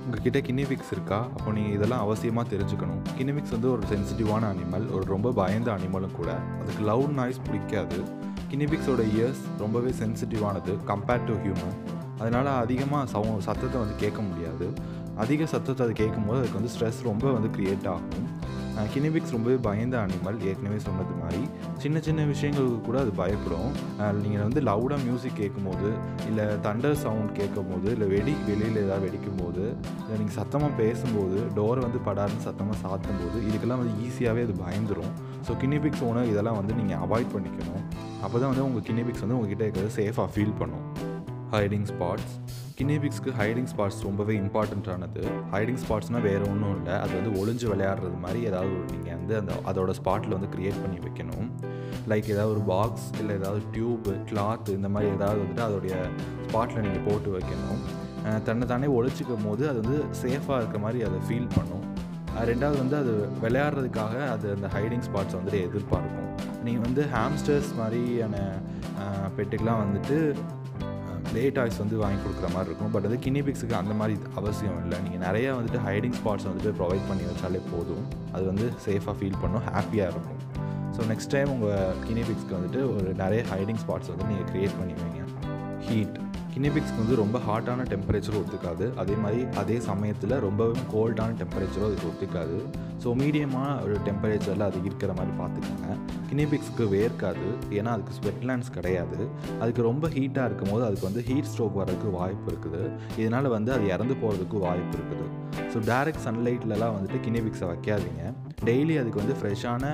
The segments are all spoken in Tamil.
உங்ககிட்ட கினிபிக்ஸ் இருக்கா அப்போ நீங்கள் இதெல்லாம் அவசியமாக தெரிஞ்சுக்கணும் கினிபிக்ஸ் வந்து ஒரு சென்சிட்டிவான அனிமல் ஒரு ரொம்ப பயந்த அனிமலும் கூட அதுக்கு லவுட் நாய்ஸ் பிடிக்காது கினிபிக்ஸோட இயர்ஸ் ரொம்பவே சென்சிட்டிவானது கம்பேர்ட் டு ஹியூமன் அதனால் அதிகமாக சவு சத்தத்தை வந்து கேட்க முடியாது அதிக சத்தத்தை அது கேட்கும்போது அதுக்கு வந்து ஸ்ட்ரெஸ் ரொம்ப வந்து க்ரியேட் ஆகும் கினிபிக்ஸ் ரொம்பவே பயந்த அனிமல் ஏற்கனவே சொன்னது மாதிரி சின்ன சின்ன விஷயங்களுக்கு கூட அது பயப்படும் நீங்கள் வந்து லவுடாக மியூசிக் கேட்கும்போது இல்லை தண்டர் சவுண்ட் கேட்கும் போது இல்லை வெடி வெளியில் ஏதாவது வெடிக்கும் போது இல்லை நீங்கள் சத்தமாக பேசும்போது டோரை வந்து படாருன்னு சத்தமாக சாத்தும் போது இதுக்கெல்லாம் வந்து ஈஸியாகவே அது பயந்துடும் ஸோ கினிபிக்ஸ் ஓனர் இதெல்லாம் வந்து நீங்கள் அவாய்ட் பண்ணிக்கணும் அப்போ தான் வந்து உங்கள் கினிபிக்ஸ் வந்து உங்ககிட்ட இருக்கிறது சேஃபாக ஃபீல் பண்ணும் ஹைடிங் ஸ்பாட்ஸ் கினிபிக்ஸ்க்கு ஹைடிங் ஸ்பாட்ஸ் ரொம்பவே இம்பார்ட்டண்ட்டானது ஹைடிங் ஸ்பாட்ஸ்னால் வேறு ஒன்றும் இல்லை அது வந்து ஒளிஞ்சு விளையாடுறது மாதிரி ஏதாவது ஒரு நீங்கள் வந்து அந்த அதோட ஸ்பாட்டில் வந்து க்ரியேட் பண்ணி வைக்கணும் லைக் ஏதாவது ஒரு பாக்ஸ் இல்லை ஏதாவது டியூப்பு கிளாத் இந்த மாதிரி ஏதாவது வந்துட்டு அதோடைய ஸ்பாட்டில் நீங்கள் போட்டு வைக்கணும் தன்னை தானே ஒழிச்சிக்கும் போது அது வந்து சேஃபாக இருக்க மாதிரி அதை ஃபீல் பண்ணும் ரெண்டாவது வந்து அது விளையாடுறதுக்காக அது அந்த ஹைடிங் ஸ்பாட்ஸ் வந்துட்டு எதிர்பார்க்கும் நீங்கள் வந்து ஹாம்ஸ்டர்ஸ் மாதிரியான பெட்டுக்கெலாம் வந்துட்டு ப்ளே டாய்ஸ் வந்து வாங்கி கொடுக்குற மாதிரி இருக்கும் பட் அது கினிபிக்ஸுக்கு அந்த மாதிரி அவசியம் இல்லை நீங்கள் நிறையா வந்துட்டு ஹைடிங் ஸ்பாட்ஸ் வந்துட்டு ப்ரொவைட் பண்ணி வச்சாலே போதும் அது வந்து சேஃபாக ஃபீல் பண்ணும் ஹாப்பியாக இருக்கும் ஸோ நெக்ஸ்ட் டைம் உங்கள் கினிபிக்ஸ்க்கு வந்துட்டு ஒரு நிறைய ஹைடிங் ஸ்பாட்ஸ் வந்து நீங்கள் க்ரியேட் பண்ணி வைங்க ஹீட் கினிபிக்ஸ்க்கு வந்து ரொம்ப ஹாட்டான டெம்பரேச்சரும் ஒத்துக்காது அதே மாதிரி அதே சமயத்தில் ரொம்பவும் கோல்டான டெம்பரேச்சரும் அதுக்கு ஒத்துக்காது ஸோ மீடியமான ஒரு டெம்பரேச்சரில் அது இருக்கிற மாதிரி பார்த்துக்கோங்க கினிபிக்ஸ்க்கு வேர்க்காது ஏன்னா அதுக்கு ஸ்வெட்லேண்ட்ஸ் கிடையாது அதுக்கு ரொம்ப ஹீட்டாக இருக்கும் போது அதுக்கு வந்து ஹீட் ஸ்ட்ரோக் வர்றதுக்கு வாய்ப்பு இருக்குது இதனால் வந்து அது இறந்து போகிறதுக்கு வாய்ப்பு இருக்குது ஸோ டேரெக்ட் சன்லைட்லலாம் வந்துட்டு கினிபிக்ஸை வைக்காதீங்க டெய்லி அதுக்கு வந்து ஃப்ரெஷ்ஷான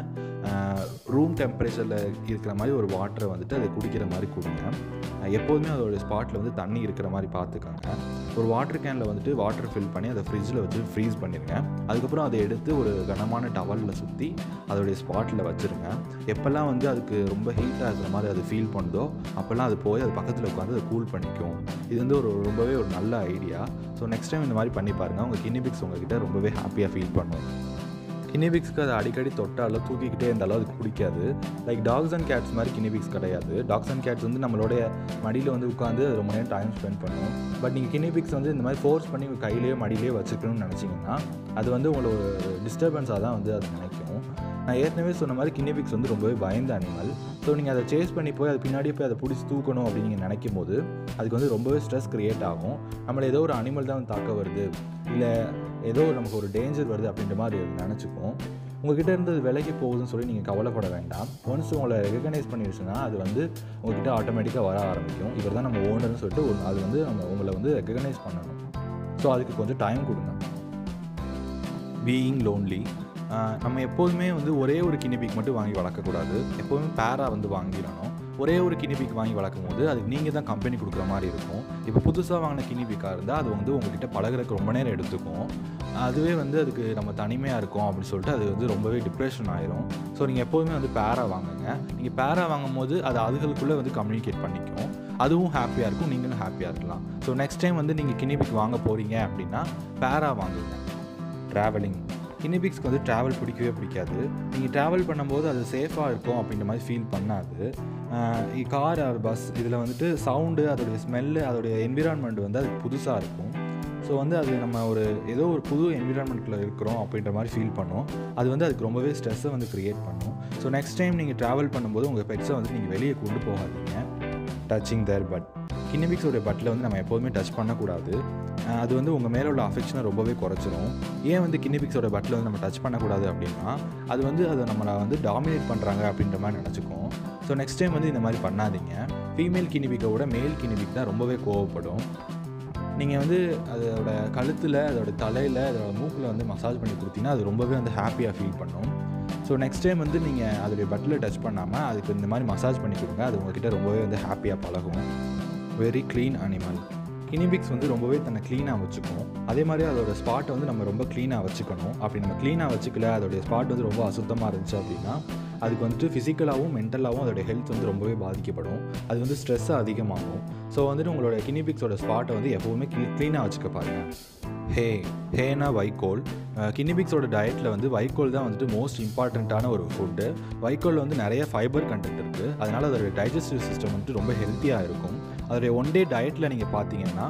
ரூம் டெம்பரேச்சரில் இருக்கிற மாதிரி ஒரு வாட்டரை வந்துட்டு அதை குடிக்கிற மாதிரி கொடுங்க எப்போதுமே அதோட ஸ்பாட்டில் வந்து தண்ணி இருக்கிற மாதிரி பார்த்துக்கோங்க ஒரு வாட்டர் கேனில் வந்துட்டு வாட்டர் ஃபில் பண்ணி அதை ஃப்ரிட்ஜில் வச்சு ஃப்ரீஸ் பண்ணிடுங்க அதுக்கப்புறம் அதை எடுத்து ஒரு கனமான டவலில் சுற்றி அதோடைய ஸ்பாட்டில் வச்சுருங்க எப்போல்லாம் வந்து அதுக்கு ரொம்ப ஹீட்டாக இருக்கிற மாதிரி அது ஃபீல் பண்ணுதோ அப்போல்லாம் அது போய் அது பக்கத்தில் உட்காந்து அதை கூல் பண்ணிக்கும் இது வந்து ஒரு ரொம்பவே ஒரு நல்ல ஐடியா ஸோ நெக்ஸ்ட் டைம் இந்த மாதிரி பண்ணி பாருங்கள் உங்கள் கினிபிக்ஸ் உங்ககிட்ட ரொம்பவே ஹாப்பியாக ஃபீல் பண்ணும் கினிபிக்ஸ்க்கு அதை அடிக்கடி தொட்டாலும் தூக்கிக்கிட்டே இருந்தாலும் அதுக்கு பிடிக்காது லைக் டாக்ஸ் அண்ட் கேட்ஸ் மாதிரி கினிபிக்ஸ் கிடையாது டாக்ஸ் அண்ட் கேட்ஸ் வந்து நம்மளுடைய மடியில் வந்து உட்காந்து ரொம்ப நேரம் டைம் ஸ்பெண்ட் பண்ணும் பட் நீங்கள் கினிபிக்ஸ் வந்து இந்த மாதிரி ஃபோர்ஸ் பண்ணி உங்கள் கையிலேயே மடியிலேயே வச்சுக்கணும்னு நினச்சிங்கன்னா அது வந்து உங்களை ஒரு டிஸ்டர்பன்ஸாக தான் வந்து அது நினைக்கும் நான் ஏற்கனவே சொன்ன மாதிரி கினிபிக்ஸ் வந்து ரொம்பவே பயந்த அனிமல் ஸோ நீங்கள் அதை சேஸ் பண்ணி போய் அது பின்னாடியே போய் அதை பிடிச்சி தூக்கணும் அப்படின்னு நீங்கள் நினைக்கும் போது அதுக்கு வந்து ரொம்பவே ஸ்ட்ரெஸ் க்ரியேட் ஆகும் நம்மளை ஏதோ ஒரு அனிமல் தான் தாக்க வருது இல்லை ஏதோ நமக்கு ஒரு டேஞ்சர் வருது அப்படின்ற மாதிரி அது நினச்சிக்கும் உங்ககிட்ட இருந்து அது விலைக்கு போகுதுன்னு சொல்லி நீங்கள் கவலைப்பட வேண்டாம் ஒன்ஸ் உங்களை ரெகனைஸ் பண்ணிடுச்சுன்னா அது வந்து உங்ககிட்ட ஆட்டோமேட்டிக்காக வர ஆரம்பிக்கும் இவர் தான் நம்ம ஓனர்னு சொல்லிட்டு ஒரு அது வந்து நம்ம உங்களை வந்து ரெகனைஸ் பண்ணணும் ஸோ அதுக்கு கொஞ்சம் டைம் கொடுங்க பீயிங் லோன்லி நம்ம எப்போதுமே வந்து ஒரே ஒரு கினிபிக் மட்டும் வாங்கி வளர்க்கக்கூடாது எப்போதுமே பேரா வந்து வாங்கிடணும் ஒரே ஒரு கினிபிக் வாங்கி வளர்க்கும் போது அதுக்கு நீங்கள் தான் கம்பெனி கொடுக்குற மாதிரி இருக்கும் இப்போ புதுசாக வாங்கின கினிபிக்காக இருந்தால் அது வந்து உங்ககிட்ட பழகிறதுக்கு ரொம்ப நேரம் எடுத்துக்கும் அதுவே வந்து அதுக்கு நம்ம தனிமையாக இருக்கோம் அப்படின்னு சொல்லிட்டு அது வந்து ரொம்பவே டிப்ரெஷன் ஆயிரும் ஸோ நீங்கள் எப்போதுமே வந்து பேரா வாங்குங்க நீங்கள் பேரா வாங்கும் போது அது அதுகளுக்குள்ளே வந்து கம்யூனிகேட் பண்ணிக்கும் அதுவும் ஹாப்பியாக இருக்கும் நீங்களும் ஹாப்பியாக இருக்கலாம் ஸோ நெக்ஸ்ட் டைம் வந்து நீங்கள் கினிபிக் வாங்க போகிறீங்க அப்படின்னா பேரா வாங்குங்க ட்ராவலிங் கினிபிக்ஸ்க்கு வந்து ட்ராவல் பிடிக்கவே பிடிக்காது நீங்கள் ட்ராவல் பண்ணும்போது அது சேஃபாக இருக்கும் அப்படின்ற மாதிரி ஃபீல் பண்ணாது கார் ஆர் பஸ் இதில் வந்துட்டு சவுண்டு அதோடைய ஸ்மெல்லு அதோடைய என்விரான்மெண்ட் வந்து அதுக்கு புதுசாக இருக்கும் ஸோ வந்து அது நம்ம ஒரு ஏதோ ஒரு புது என்விரான்மெண்ட்டில் இருக்கிறோம் அப்படின்ற மாதிரி ஃபீல் பண்ணோம் அது வந்து அதுக்கு ரொம்பவே ஸ்ட்ரெஸ்ஸை வந்து க்ரியேட் பண்ணும் ஸோ நெக்ஸ்ட் டைம் நீங்கள் ட்ராவல் பண்ணும்போது உங்கள் பெட்ஸை வந்து நீங்கள் வெளியே கொண்டு போகாதீங்க டச்சிங் தேர் பட் கினிபிக்ஸோடைய பட்டில் வந்து நம்ம எப்போதுமே டச் பண்ணக்கூடாது அது வந்து உங்கள் மேலே உள்ள அஃபெக்ஷனை ரொம்பவே குறைச்சிரும் ஏன் வந்து கினிபிக்ஸோட பட்டில் வந்து நம்ம டச் பண்ணக்கூடாது அப்படின்னா அது வந்து அதை நம்மளை வந்து டாமினேட் பண்ணுறாங்க அப்படின்ற மாதிரி நினச்சிக்கும் ஸோ நெக்ஸ்ட் டைம் வந்து இந்த மாதிரி பண்ணாதீங்க ஃபீமேல் கினிபிக்கை விட மேல் கினிபிக் தான் ரொம்பவே கோவப்படும் நீங்கள் வந்து அதோட கழுத்தில் அதோட தலையில் அதோட மூக்கில் வந்து மசாஜ் பண்ணி கொடுத்தீங்கன்னா அது ரொம்பவே வந்து ஹாப்பியாக ஃபீல் பண்ணும் ஸோ நெக்ஸ்ட் டைம் வந்து நீங்கள் அதோடைய பட்டில் டச் பண்ணாமல் அதுக்கு இந்த மாதிரி மசாஜ் பண்ணி கொடுங்க அது உங்ககிட்ட ரொம்பவே வந்து ஹாப்பியாக பழகும் வெரி க்ளீன் அனிமல் கினிபிக்ஸ் வந்து ரொம்பவே தன்னை க்ளீனாக வச்சுக்கும் அதே மாதிரி அதோட ஸ்பாட்டை வந்து நம்ம ரொம்ப க்ளீனாக வச்சுக்கணும் அப்படி நம்ம க்ளீனாக வச்சுக்கல அதோடைய ஸ்பாட் வந்து ரொம்ப அசுத்தமாக இருந்துச்சு அப்படின்னா அதுக்கு வந்துட்டு ஃபிசிக்கலாகவும் மென்டலாகவும் அதோடைய ஹெல்த் வந்து ரொம்பவே பாதிக்கப்படும் அது வந்து ஸ்ட்ரெஸ்ஸை அதிகமாகும் ஸோ வந்துட்டு உங்களோட கினிபிக்ஸோட ஸ்பாட்டை வந்து எப்போவுமே க்ளீனாக வச்சுக்க பாருங்கள் ஹே ஹேனா வைக்கோல் கினிபிக்ஸோட டயட்டில் வந்து வைக்கோல் தான் வந்துட்டு மோஸ்ட் இம்பார்ட்டண்ட்டான ஒரு ஃபுட்டு வைக்கோல் வந்து நிறைய ஃபைபர் கண்டென்ட் இருக்குது அதனால் அதோட டைஜஸ்டிவ் சிஸ்டம் வந்துட்டு ரொம்ப ஹெல்த்தியாக இருக்கும் அதோடைய ஒன் டே டயட்டில் நீங்கள் பார்த்தீங்கன்னா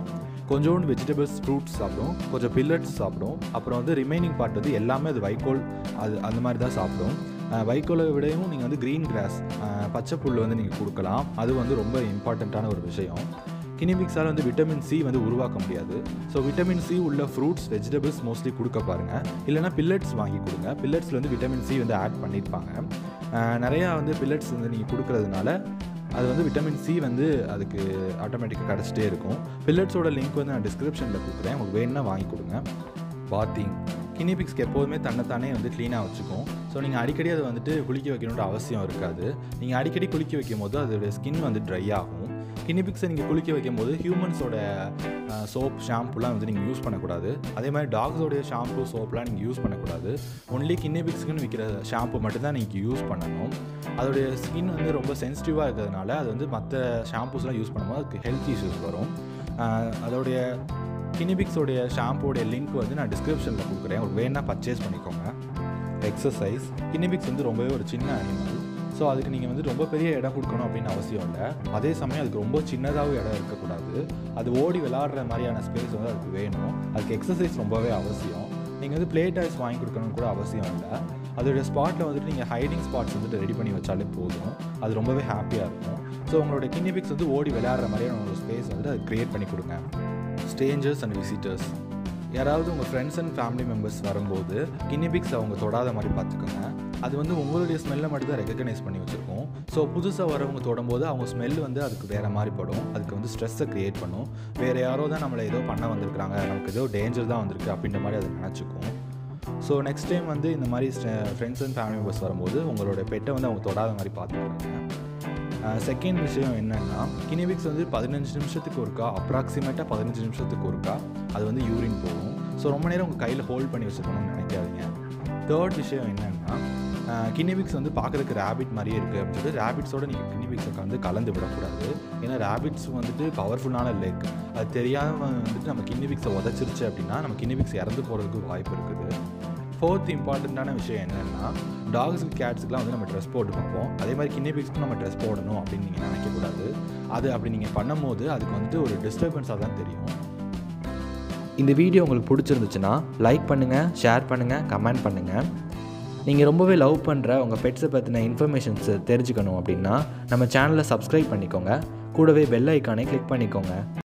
கொஞ்சோண்டு வெஜிடபிள்ஸ் ஃப்ரூட்ஸ் சாப்பிடும் கொஞ்சம் பில்லட்ஸ் சாப்பிடும் அப்புறம் வந்து ரிமைனிங் பார்ட் வந்து எல்லாமே அது வைக்கோல் அது அந்த மாதிரி தான் சாப்பிடும் அஹ் வைக்கோலை விடையும் நீங்கள் வந்து க்ரீன் கிராஸ் பச்சை புல் வந்து நீங்கள் கொடுக்கலாம் அது வந்து ரொம்ப இம்பார்ட்டண்ட்டான ஒரு விஷயம் கினிபிக்ஸால் வந்து விட்டமின் சி வந்து உருவாக்க முடியாது ஸோ விட்டமின் சி உள்ள ஃப்ரூட்ஸ் வெஜிடபிள்ஸ் மோஸ்ட்லி கொடுக்க பாருங்கள் இல்லைனா பில்லட்ஸ் வாங்கி கொடுங்க பில்லட்ஸில் வந்து விட்டமின் சி வந்து ஆட் பண்ணியிருப்பாங்க அஹ் நிறையா வந்து பில்லட்ஸ் வந்து நீங்கள் கொடுக்கறதுனால அது வந்து விட்டமின் சி வந்து அதுக்கு ஆட்டோமேட்டிக்காக கிடச்சிட்டே இருக்கும் பில்லட்ஸோட லிங்க் வந்து நான் டிஸ்கிரிப்ஷனில் கொடுக்குறேன் உங்களுக்கு வேணும்னா வாங்கி கொடுங்க பாத்திங் கினிபிக்ஸ்க்கு எப்போதுமே தன்னைத்தானே வந்து க்ளீனாக வச்சுக்கும் ஸோ நீங்கள் அடிக்கடி அதை வந்துட்டு குளிக்க வைக்கணுன்ற அவசியம் இருக்காது நீங்கள் அடிக்கடி குளிக்க வைக்கும் போது அதோடைய ஸ்கின் வந்து ட்ரை ஆகும் கினிபிக்ஸை நீங்கள் குளிக்க வைக்கும் போது ஹியூமன்ஸோட சோப் ஷாம்புலாம் வந்து நீங்கள் யூஸ் பண்ணக்கூடாது அதே மாதிரி டாக்ஸோடைய ஷாம்பு சோப்லாம் நீங்கள் யூஸ் பண்ணக்கூடாது ஒன்லி கினிபிக்ஸ்க்குன்னு விற்கிற ஷாம்பு மட்டும்தான் நீங்கள் யூஸ் பண்ணணும் அதோடைய ஸ்கின் வந்து ரொம்ப சென்சிட்டிவாக இருக்கிறதுனால அது வந்து மற்ற ஷாம்பூஸ்லாம் யூஸ் பண்ணும்போது அதுக்கு ஹெல்த் இஷ்யூஸ் வரும் ஆஹ் அதோடைய கினிபிக்ஸோடைய ஷாம்புடைய லிங்க் வந்து நான் டிஸ்கிரிப்ஷனில் கொடுக்குறேன் உங்களுக்கு வேணால் பர்ச்சேஸ் பண்ணிக்கோங்க எக்ஸசைஸ் கினிபிக்ஸ் வந்து ரொம்பவே ஒரு சின்ன அனிமல் ஸோ அதுக்கு நீங்கள் வந்து ரொம்ப பெரிய இடம் கொடுக்கணும் அப்படின்னு அவசியம் இல்லை அதே சமயம் அதுக்கு ரொம்ப சின்னதாகவும் இடம் இருக்கக்கூடாது அது ஓடி விளாடுற மாதிரியான ஸ்பேஸ் வந்து அதுக்கு வேணும் அதுக்கு எக்ஸசைஸ் ரொம்பவே அவசியம் நீங்கள் வந்து ப்ளே டாய்ஸ் வாங்கி கொடுக்கணும்னு கூட அவசியம் இல்லை அதோடைய ஸ்பாட்டில் வந்துட்டு நீங்கள் ஹைடிங் ஸ்பாட்ஸ் வந்துட்டு ரெடி பண்ணி வச்சாலே போதும் அது ரொம்பவே ஹாப்பியாக இருக்கும் ஸோ உங்களோட கினிபிக்ஸ் வந்து ஓடி விளையாடுற மாதிரியான ஒரு ஸ்பேஸ் வந்துட்டு அது க்ரியேட் பண்ணி கொடுங்க ஸ்டேஞ்சர்ஸ் அண்ட் விசிட்டர்ஸ் யாராவது உங்கள் ஃப்ரெண்ட்ஸ் அண்ட் ஃபேமிலி மெம்பர்ஸ் வரும்போது கினிபிக்ஸ் அவங்க தொடாத மாதிரி பார்த்துக்கோங்க அது வந்து உங்களுடைய ஸ்மெல்லை மட்டும் தான் ரெக்கக்னைஸ் பண்ணி வச்சுருக்கோம் ஸோ புதுசாக வரவங்க தொடும்போது அவங்க ஸ்மெல் வந்து அதுக்கு வேறு மாதிரி படும் அதுக்கு வந்து ஸ்ட்ரெஸ்ஸை க்ரியேட் பண்ணும் வேறு யாரோ தான் நம்மளை ஏதோ பண்ண வந்திருக்காங்க நமக்கு ஏதோ டேஞ்சர் தான் வந்திருக்கு அப்படின்ற மாதிரி அது நினச்சிக்கும் ஸோ நெக்ஸ்ட் டைம் வந்து இந்த மாதிரி ஃப்ரெண்ட்ஸ் அண்ட் ஃபேமிலி மெம்பர்ஸ் வரும்போது உங்களோட பெட்டை வந்து அவங்க தொடாத மாதிரி பார்த்துக்கோங்க செகண்ட் விஷயம் என்னென்னா கினிபிக்ஸ் வந்து பதினஞ்சு நிமிஷத்துக்கு ஒருக்கா அப்ராக்சிமேட்டாக பதினஞ்சு நிமிஷத்துக்கு ஒருக்கா அது வந்து யூரின் போகும் ஸோ ரொம்ப நேரம் உங்கள் கையில் ஹோல்ட் பண்ணி வச்சுருக்கணும்னு நினைக்காதீங்க தேர்ட் விஷயம் என்னென்னா கினிபிக்ஸ் வந்து பார்க்குறதுக்கு ரேபிட் மாதிரியே இருக்குது அப்படின்னு சொல்லிட்டு ரேபிட்ஸோட நீங்கள் கினிபிக்ஸை வந்து கலந்து விடக்கூடாது ஏன்னா ரேபிட்ஸ் வந்துட்டு பவர்ஃபுல்லான லெக் அது தெரியாமல் வந்துட்டு நம்ம கினிபிக்ஸை உதச்சிருச்சு அப்படின்னா நம்ம கினிபிக்ஸ் இறந்து போகிறதுக்கு வாய்ப்பு இருக்குது ஃபோர்த் இம்பார்ட்டண்ட்டான விஷயம் என்னென்னா டாக்ஸ் கேட்ஸுக்குலாம் வந்து நம்ம ட்ரெஸ் போட்டு பார்ப்போம் அதே மாதிரி கின்னிபிக்ஸ்க்கும் நம்ம ட்ரெஸ் போடணும் அப்படின்னு நீங்கள் நினைக்கக்கூடாது அது அப்படி நீங்கள் பண்ணும்போது அதுக்கு வந்துட்டு ஒரு டிஸ்டர்பன்ஸாக தான் தெரியும் இந்த வீடியோ உங்களுக்கு பிடிச்சிருந்துச்சுன்னா லைக் பண்ணுங்கள் ஷேர் பண்ணுங்கள் கமெண்ட் பண்ணுங்கள் நீங்கள் ரொம்பவே லவ் பண்ணுற உங்கள் பெட்ஸை பற்றின இன்ஃபர்மேஷன்ஸ் தெரிஞ்சுக்கணும் அப்படின்னா நம்ம சேனலை சப்ஸ்கிரைப் பண்ணிக்கோங்க கூடவே பெல் ஐக்கானை கிளிக் பண்ணிக்கோங்க